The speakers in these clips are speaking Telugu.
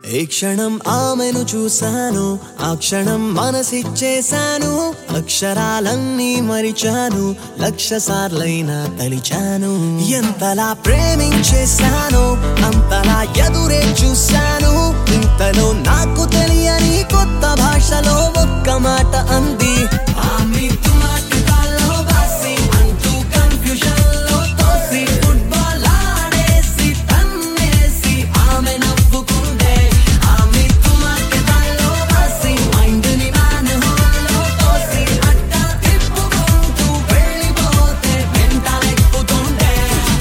ఏ క్షణం ఆమెను చూశాను ఆ క్షణం మనసిచ్చేశాను అక్షరాలన్నీ మరిచాను లక్ష సార్లైనా తలిచాను ఎంతలా ప్రేమించేశాను అంతలా ఎదురే చూశాను ఇంతలో నాకు తెలియని కొత్త భాషలో ఒక్క మాట అంది ఆమె తుమాటుకాల్లో బాసి అంటూ కన్ఫ్యూజన్ లో తోసి ఫుట్బాల్ ఆడేసి తన్నేసి ఆమె నవ్వుకుందే ఆమె తుమాటుకాల్లో బాసి మైండ్ ని మ్యాన్ హోల్లో తోసి అట్టా తిప్పుకుంటూ వెళ్ళిపోతే వెంటలెక్కుతుండే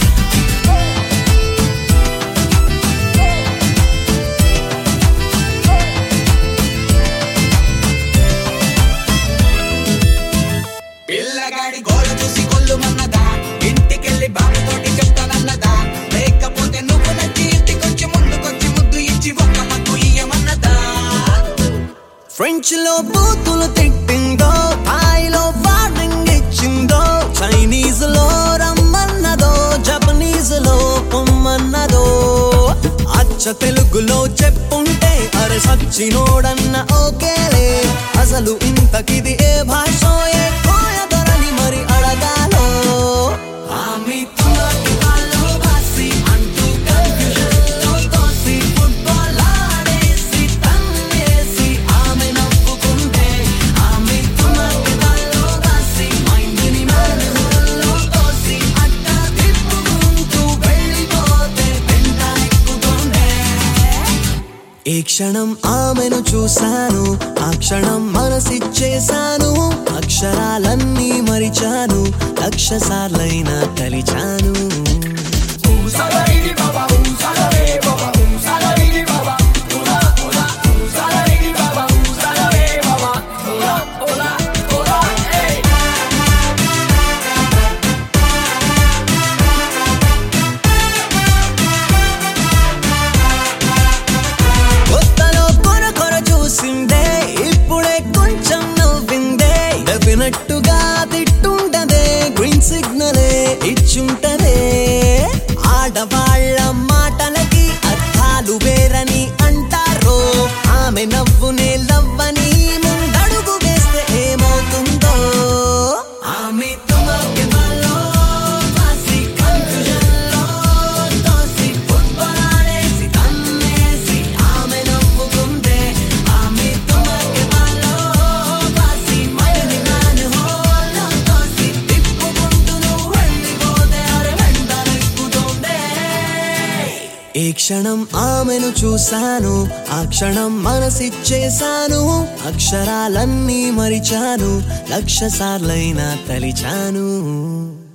పిల్లగాడి గోడ చూసి కొల్లుమన్నదా ఇంటికెళ్ళి బాబుతోటి చెప్తానన్నదా లేకపోతే నువ్వు నచ్చి ఇంటికొచ్చి ముందుకొచ్చి ముద్దు ఇచ్చి ఒక్క మత్తు ఇయ్యమన్నదా ఫ్రెంచ్ లో బూతులు తిట్టిందో థాయిలో వార్నింగ్ ఇచ్చిందో చైనీస్ లో రమ్మన్నదో జపనీస్ లో పొమ్మన్నదో అచ్చ తెలుగులో చెప్పుంటే అరే సచ్చినోడన్న ఓకేలే అసలు ఇంతకిది ఏ భాష ఏ కోయదొరని మరి అడగాలో ఆమె తుమాకి కాల్లో బాసి అంటూ కన్ఫ్యూజన్ లో తోసి ఫుట్బాల్ ఆడేసి తన్నేసి ఆమె నవ్వుకుంటే ఆమె తుమాకి కాల్లో బాసి మైండ్ ని మ్యాన్ హోల్లో తోసి అట్టా తిప్పుకుంటూ వెళ్ళిపోతే వెంట ఎక్కుతుండే ఏ క్షణం ఆమెను చూశాను ఆ క్షణం మనసిచ్చేశాను అక్షరాలన్నీ మరిచాను లక్ష సార్లైనా తలిచాను కొత్తలో కొర కొర చూసిందే ఇప్పుడే కొంచెం నవ్విందే డెఫినెట్టుగా తిట్టుంటదే గ్రీన్ సిగ్నలే ఇచ్చుంటదే ఆడవాళ్ళ మాటలకి అర్థాలు వేరని అంటారు ఆమె నవ్వునే లవ్వని ముందడుగు వేస్తే ఏమవుతుందో ఆమె తుమకే బాలో బాసి కన్ఫ్యూజన్లో తోసి ఫుట్బాల్ ఆడేసి తన్నేసి ఆమె నవ్వుకుందే ఆమె తుమకే బాలో బాసి మైండ్ మ్యాన్ హోల్లో తోసి తిప్పుకుంటూ నువ్వు వెళ్ళిపోతే అరే వెంటలెక్కుతుందే ఏ క్షణం ఆమెను చూశాను ఆ క్షణం మనసిచ్చేశాను అక్షరాలన్నీ మరిచాను లక్ష సార్లైనా తలిచాను